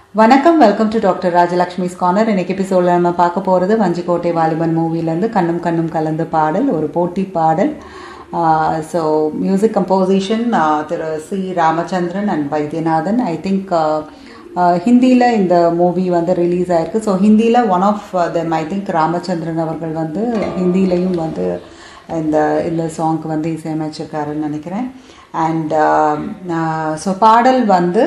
வணக்கம் welcome to doctor Rajalakshmi's corner இன்னைக்கு எபிசோடில் நம்ம பார்க்க போகிறது வஞ்சிக்கோட்டை வாலிபன் மூவிலேருந்து கண்ணும் கண்ணும் கலந்து பாடல் ஒரு போட்டி பாடல் ஸோ மியூசிக் கம்போசிஷன் திரு C Ramachandran and Vaidyanathan I think ஹிந்தியில் இந்த மூவி வந்து ரிலீஸ் ஆயிருக்கு ஸோ ஹிந்தியில் one of them I think Ramachandran அவர்கள் வந்து ஹிந்திலையும் வந்து இந்த இந்த சாங்க்கு வந்து இசையமைச்சிருக்காருன்னு நினைக்கிறேன் அண்ட் ஸோ பாடல் வந்து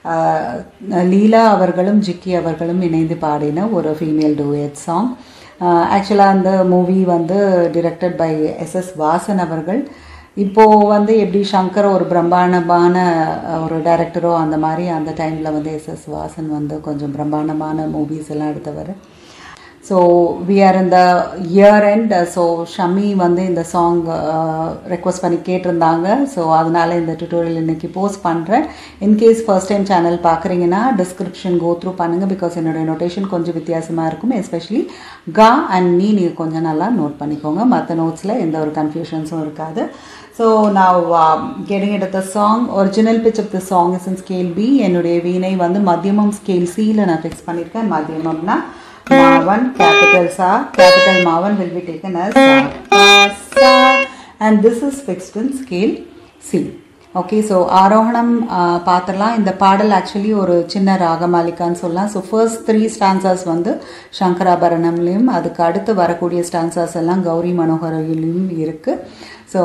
லீலா அவர்களும் ஜிக்கி அவர்களும் இணைந்து பாடின ஒரு ஃபீமேல் டூயட் சாங் ஆக்சுவலாக அந்த மூவி வந்து directed by S S Vasan அவர்கள் இப்போது வந்து எப்படி சங்கர் ஒரு பிரம்மாண்டமான ஒரு டைரக்டரோ அந்த மாதிரி அந்த டைமில் வந்து எஸ் எஸ் வாசன் வந்து கொஞ்சம் பிரம்மாண்டமான மூவிஸ் எல்லாம் எடுத்தவர் ஸோ வி ஆர் இந்த இயர் எண்ட் ஸோ ஷமி வந்து இந்த சாங் ரெக்வஸ்ட் பண்ணி கேட்டிருந்தாங்க ஸோ அதனால இந்த டுட்டோரியல் இன்னைக்கு போஸ்ட் பண்ணுறேன் இன்கேஸ் ஃபர்ஸ்ட் டைம் சேனல் பார்க்குறீங்கன்னா டிஸ்கிரிப்ஷன் கோ த்ரூ பண்ணுங்கள் பிகாஸ் என்னுடைய நோட்டேஷன் கொஞ்சம் வித்தியாசமாக இருக்கும் எஸ்பெஷலி கா அண்ட் நீ நீங்கள் கொஞ்சம் நல்லா நோட் பண்ணிக்கோங்க மற்ற நோட்ஸில் எந்த ஒரு கன்ஃபியூஷன்ஸும் இருக்காது ஸோ நான் getting it the song original pitch of the song is in scale B என்னுடைய வீணை வந்து மத்தியமம் ஸ்கேல் சியில் நான் ஃபிக்ஸ் பண்ணியிருக்கேன் மத்தியமம்னா Mavan, capital Sa, capital Mavan will be taken as Sa, Sa, and this is fixed in scale C. Okay so ஆரோகணம் பார்த்துடலாம் இந்த பாடல் ஆக்சுவலி ஒரு சின்ன ராகமாலிகான்னு சொல்லலாம் ஸோ ஃபர்ஸ்ட் த்ரீ ஸ்டான்சாஸ் வந்து சங்கராபரணம்லேயும் அதுக்கு அடுத்து வரக்கூடிய ஸ்டான்சாஸ் எல்லாம் கௌரி மனோகரிலையும் இருக்குது ஸோ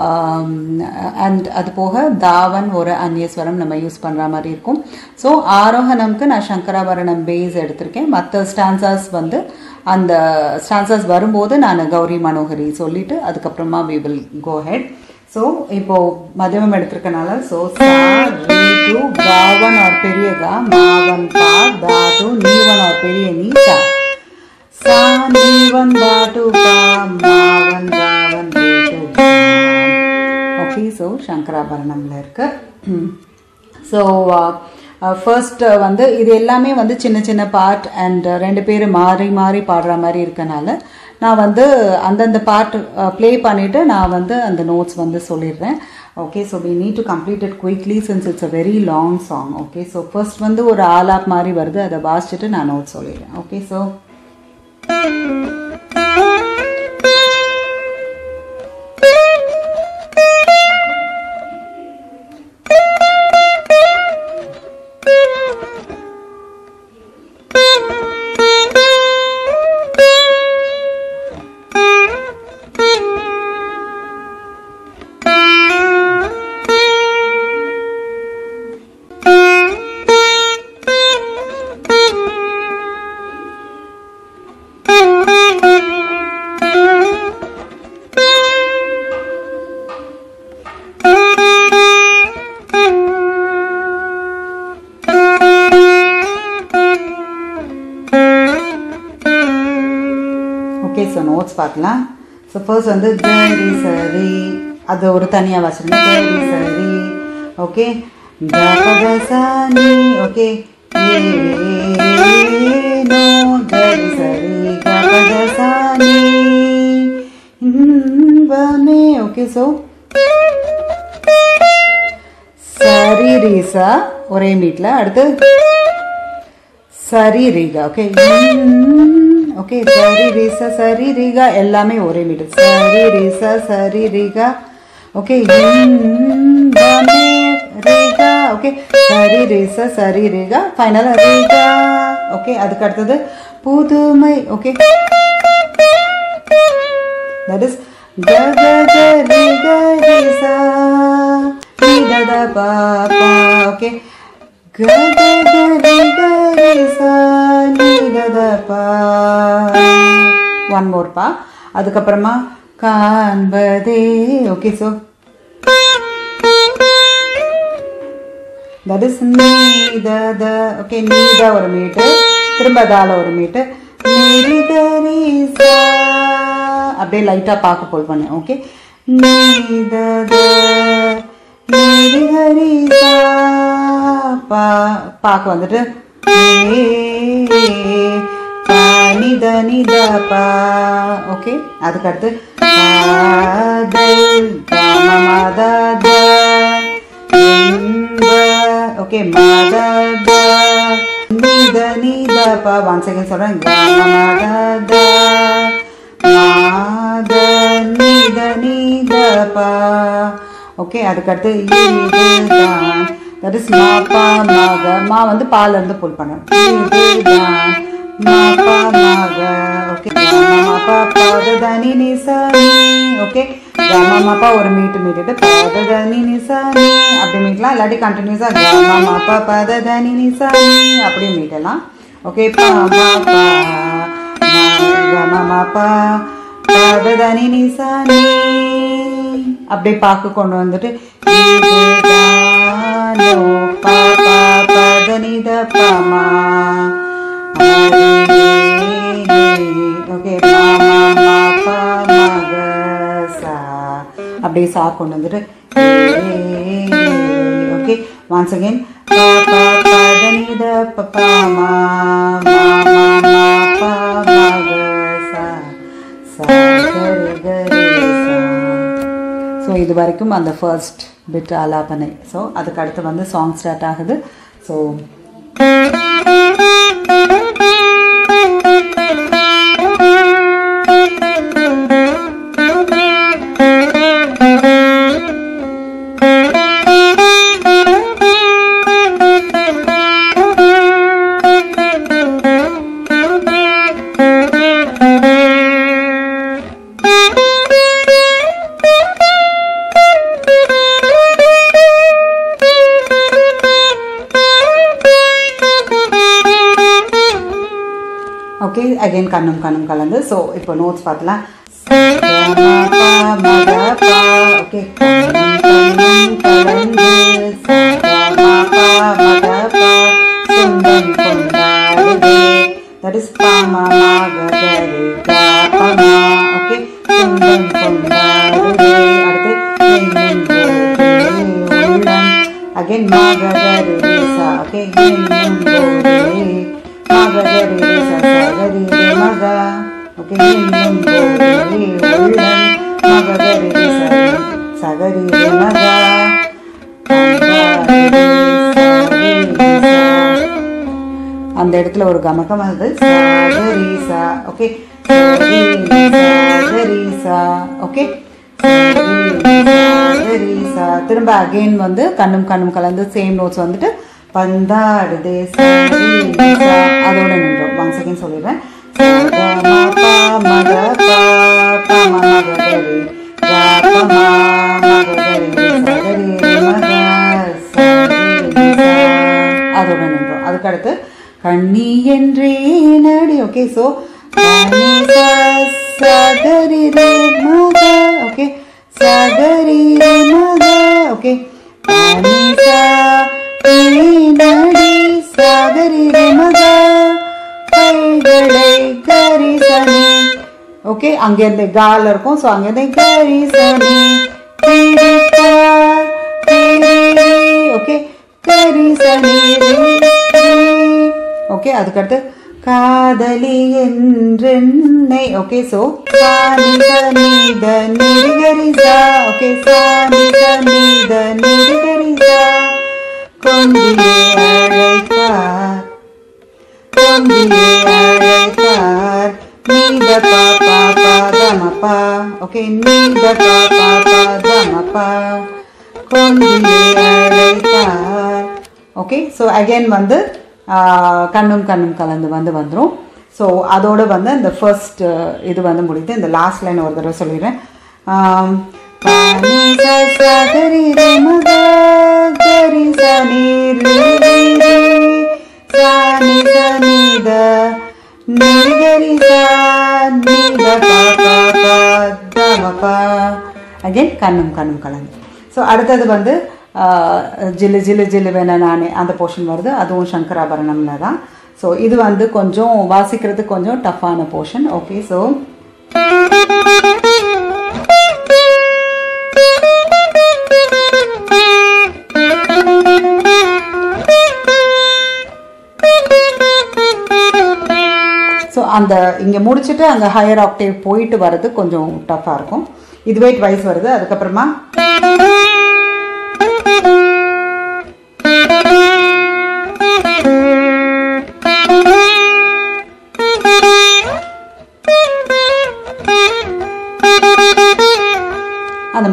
அண்ட் அது போக தாவன் ஒரு அந்நியஸ்வரம் நம்ம யூஸ் பண்ணுற மாதிரி இருக்கும் ஸோ ஆரோகணம்க்கு நான் சங்கராபரணம் பேஸ் எடுத்திருக்கேன் மற்ற ஸ்டான்சாஸ் வந்து அந்த ஸ்டான்சாஸ் வரும்போது நான் கௌரி மனோகரி சொல்லிட்டு அதுக்கப்புறமா we will go ahead so இப்போ மதியமம் எடுத்திருக்கனால ஸோ சா ரீ டு காவன் ஒரு பெரிய கா மாவன் பா தா டு நீவன் ஒரு பெரிய நீ சா சா நீவன் தா டு பா மாவன் ராவன் ரீ டு ஓகே ஸோ சங்கராபரணம்ல இருக்கு ஸோ ஃபர்ஸ்ட் வந்து இது எல்லாமே வந்து சின்ன சின்ன பார்ட் அண்ட் ரெண்டு பேர் மாறி மாறி பாடுற மாதிரி இருக்கனால நான் வந்து அந்தந்த பார்ட் ப்ளே பண்ணிவிட்டு நான் வந்து அந்த நோட்ஸ் வந்து சொல்லிடுறேன் okay so we need to complete it quickly since it's a very long song okay so first வந்து ஒரு ஆலாப் மாதிரி வருது அதை வாசிச்சுட்டு நான் நோட்ஸ் சொல்லிடுறேன் okay so okay so notes பார்க்கலாம் ஸோ ஃபர்ஸ்ட் வந்து ஜரி சரி அது ஒரு தனியாக வச்சுருங்க ஜரி சரி ஓகே கபகசானி ஓகே நோ ஜரி சரி கபகசானி இன்பமே ஓகே ஸோ சரி ரீசா ஒரே மீட்டில் அடுத்து சரி ரீகா ஓகே ஓகே சரி ரீசா சரி ரீகா எல்லாமே ஒரே மீட்டர் சரி ரீசா சரி ரீகா ஓகே ரீகா ஓகே சரி ரீசா சரி ரீகா ஃபைனல் ரீகா ஓகே அதுக்கு அடுத்தது புதுமை ஓகே தட் இஸ் க க க ரி க ரி சா ரி த த பா பா ஓகே க க க ரி க ரி சா நீ த த பா ஒன் மோர் பா அதுக்கப்புறமா காண்பதே ஓகே ஸோ தட் இஸ் நீ த த ஓகே நீ த ஒரு மீட்டு திரும்ப தால ஒரு மீட்டு நீரி தரி சா அப்படியே லைட்டாக பார்க்க போல் பண்ணேன் ஓகே நீ த த நீரி ஹரி சா பா பாக்கு வந்துட்டு நித நித பா ஓகே அதுக்கு அடுத்து மத ஓகே மத நீத நீத ப ஒன் செகண்ட் சொல்கிறேன் கமத மாத நீத நீத ப ஓகே அதுக்கடுத்து இதுதான் தட் இஸ் மா பா மக மா வந்து பால இருந்து புல் பண்ணணும் இதுதான் மா பா மக ஓகே மா பா பத தனி நிசனி ஓகே கமா மாப்பா ஒரு மீட்டு மீட்டுட்டு பத தனி நிசனி அப்படி மீட்டலாம் இல்லாட்டி கண்டினியூஸா கமா மாப்பா பத தனி நிசனி அப்படி மீட்டலாம் ஓகே பா மா பா கமா மாப்பா பத தனி நிசனி அப்படியே பாக்கு கொண்டு வந்துட்டு இதுதானோ பா பா பத நித பமா ஓகே அப்படியே சா கொண்டு வந்துட்டு ஓகே ஒன்ஸ் அகேன் பதனித பமா ஸோ இது வரைக்கும் அந்த ஃபர்ஸ்ட் பிட் ஆலாபனை ஸோ அதுக்கு அடுத்து வந்து சாங் ஸ்டார்ட் ஆகுது ஸோ ஓகே அகைன் கண்ணும் கண்ணும் கலந்து ஸோ இப்போ நோட்ஸ் பார்த்தலாம் ஓகே கண்ணும் கலந்து தட் இஸ் பாமா மகரி பாமா ஓகே சுந்தம் கொண்டாடுதே அடுத்து உள்ளம் அகைன் மகரி சா ஓகே என்னும் போதே மகரி சகரி மக ஓகே இன்னும் உள்ளம் மகரி சகரி மக அந்த இடத்துல ஒரு கமகம் அது சகரிசா ஓகே சகரிசா ஓகே சகரிசா திரும்ப அகைன் வந்து கண்ணும் கண்ணும் கலந்து சேம் நோட்ஸ் வந்துட்டு பந்தாடுதே சரிசா அதோட நின்றோம் ஒன் செகண்ட் சொல்லிடுறேன் மக பா பம மகரி பமா மகரி சகரி மக அதோட நின்றோம் அதுக்கடுத்து கண்ணி என்றே நடி ஓகே ஸோ சகரி ரே மக ஓகே சகரி ரே மக ஓகே அனிசா நடி சகரி ரே மக கைகளை கரிசனி ஓகே அங்கேருந்து கால் இருக்கும் ஸோ அங்கேருந்து கரிசனி பிடித்தார் ஓகே கரிசனி ஓகே அதுக்கடுத்து காதலி என்றென்னை ஓகே ஸோ சானித நீத நிருகரிசா ஓகே சானித நீத நிருகரிசா கொண்டியே அழைத்தார் கொண்டியே அழைத்தார் நீத பாப்பா பாதமப்பா ஓகே நீத பாப்பா பாதமப்பா கொண்டியே அழைத்தார் ஓகே ஸோ அகைன் வந்து கண்ணும் கண்ணும் கலந்து வந்து வந்துடும் ஸோ அதோடு வந்து இந்த ஃபர்ஸ்ட் இது வந்து முடியுது இந்த லாஸ்ட் லைன் ஒரு தடவை சொல்லிடுறேன் சகரி மக கரி சனி சனி சனித நிகரி நீத பாப்பா அகைன் கண்ணும் கண்ணும் கலந்து ஸோ அடுத்தது வந்து ஜில்லு ஜில்லு ஜில்லு வேணா நானே அந்த போர்ஷன் வருது அதுவும் சங்கராபரணம்ல தான் ஸோ இது வந்து கொஞ்சம் வாசிக்கிறதுக்கு கொஞ்சம் டஃப்பான போர்ஷன் ஓகே ஸோ ஸோ அந்த இங்கே முடிச்சுட்டு அங்கே ஹையர் ஆக்டேவ் போயிட்டு வர்றது கொஞ்சம் டஃப்பாக இருக்கும் இதுவே ட்வைஸ் வருது அதுக்கப்புறமா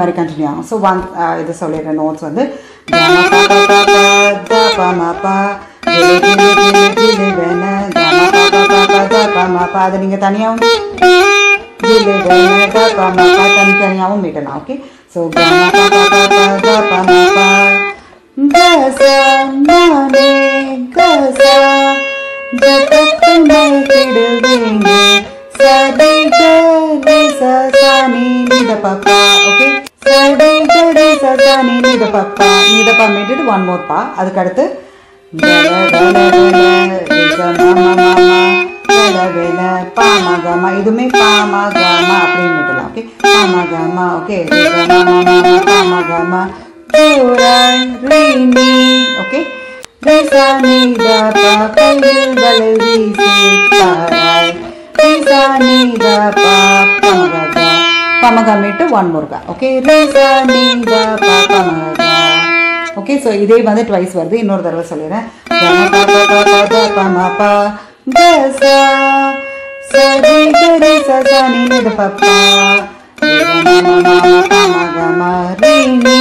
மாதிரி கண்டினியூ ஆகும் ஸோ ஒன் இது சொல்லிடுற நோட்ஸ் வந்து கம ப ப ப ப த ப ம ப ஜிலு ஜிலு ஜிலு ஜிலு வென கம ப ப ப ப த ப ம ப அதை நீங்கள் தனியாகவும் ஜிலு வென த ப ம ப தனித்தனியாகவும் மீட்டலாம் ஓகே ஸோ கம ப ப ப ப த ப ம ப கசா நானே கசா ஜகத்து மகிடுவேங்க சரி கரி சசானி நித பப்பா ஓகே சரி கரி சசானி நித பப்பா நித பா மீட்டுட்டு ஒன் மோர் பா அதுக்கு அடுத்து கல கல கல ரிக மம மம கல வெல பாம கம இதுவுமே பாம கம அப்படின்னு மீட்டலாம் ஓகே பாம கம ஓகே ரிக மம மம பாம கம சூராய் ரீனி ஓகே ரிசானி தபா கையில் வலை வீசி பாராய் ரிசானி தபா பமகா பமகா மீட்டு ஒன் முருகா ஓகே ரிசானி தபா பமகா ஓகே ஸோ இதே வந்து ட்வைஸ் வருது இன்னொரு தடவை சொல்லிடுறேன் பமபா கசா சரி கரி சசானி நித பப்பா பமகமா ரீனி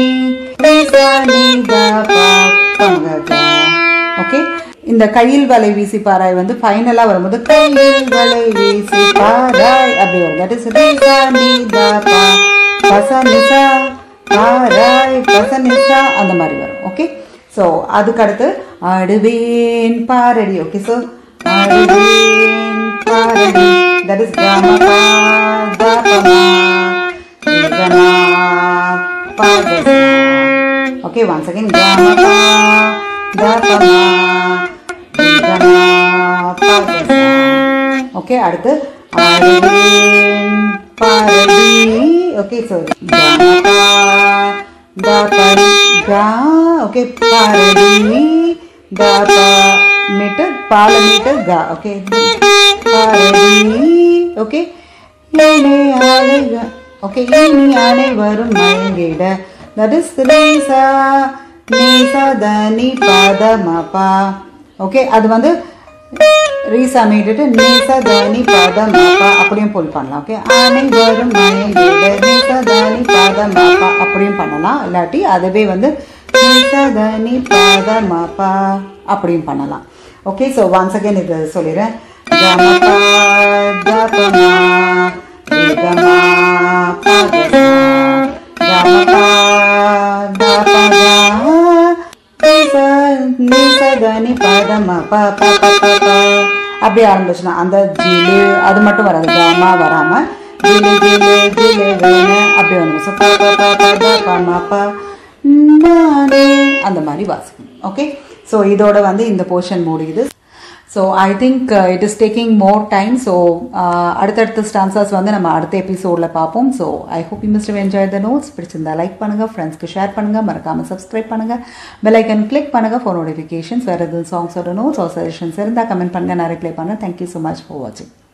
ரிசானி தபா பமகா ஓகே இந்த கையில் வலை வீசி பாராய் வந்து ஃபைனலாக வரும்போது கையில் வலை வீசி பாராய் அப்படி வரும் தட் இஸ் ரீசா நீ தாபா பசனிசா பாராய் பசனிசா அந்த மாதிரி வரும் ஓகே ஸோ அதுக்கு அடுத்து ஆடுவேன் பாரடி ஓகே ஸோ ஆடுவேன் பாரடி தட் இஸ் காமபா தாபமா நிகமா பாதசா ஓகே ஒன்ஸ் அகைன் காமபா தாபமா நிகமா பாதசா ஓகே அடுத்து ஆடுவேன் பாரடி ஓகே ஸோ காமபா தாபரி கா ஓகே பாரடி தாபா மீட்டர் பால மீட்டர் கா ஓகே பாரடி ஓகே ஏனே ஆளுக ஓகே இனி அனைவரும் மயங்கிட தட் இஸ் ரீசா நீசா தனி பத மபா ஓகே அது வந்து ரீசா மீட்டுட்டு நீசா தனி பத மபா அப்படியும் புல் பண்ணலாம் ஓகே அனைவரும் மயங்கிட நீசா தனி பத மபா அப்படியும் பண்ணலாம் இல்லாட்டி அதுவே வந்து நீசா தனி பத மபா அப்படியும் பண்ணலாம் ஓகே ஸோ ஒன்ஸ் அகைன் இது சொல்லிடுறேன் கமபா தபமா ரிகமா பதசா கமபா தபதா நிசா நிசதனி பதம ப ப ப ப ப அப்படி ஆரம்பிச்சுனா அந்த ஜிலு அது மட்டும் வராது கமா வராம ஜிலு ஜிலு ஜிலு வேணு அப்படி வந்துடும் ஸோ ப ப ப ப ப ப ம ப நானே அந்த மாதிரி வாசிக்கணும் ஓகே ஸோ இதோட வந்து இந்த போர்ஷன் முடியுது so I think it is taking more time so அடுத்தடுத்த ஸ்டான்சர்ஸ் வந்து நம்ம அடுத்த எபிசோடில் பார்ப்போம் so I hope you mister enjoy the notes பிடிச்சிருந்தா லைக் பண்ணுங்கள் ஃப்ரெண்ட்ஸ்க்கு ஷேர் பண்ணுங்கள் மறக்காமல் சப்ஸ்கிரைப் பண்ணுங்கள் பெல் ஐக்கன் கிளிக் பண்ணுங்கள் ஃபார் நோட்டிஃபிகேஷன்ஸ் வேறு எதுவும் சாங்ஸோட நோட்ஸ் ஆர் சஜஷன்ஸ் இருந்தால் கமெண்ட் பண்ணுங்கள் நான் ரிப்ளை பண்ணேன் தேங்க்யூ ஸோ மச் ஃபார் வாட்சிங்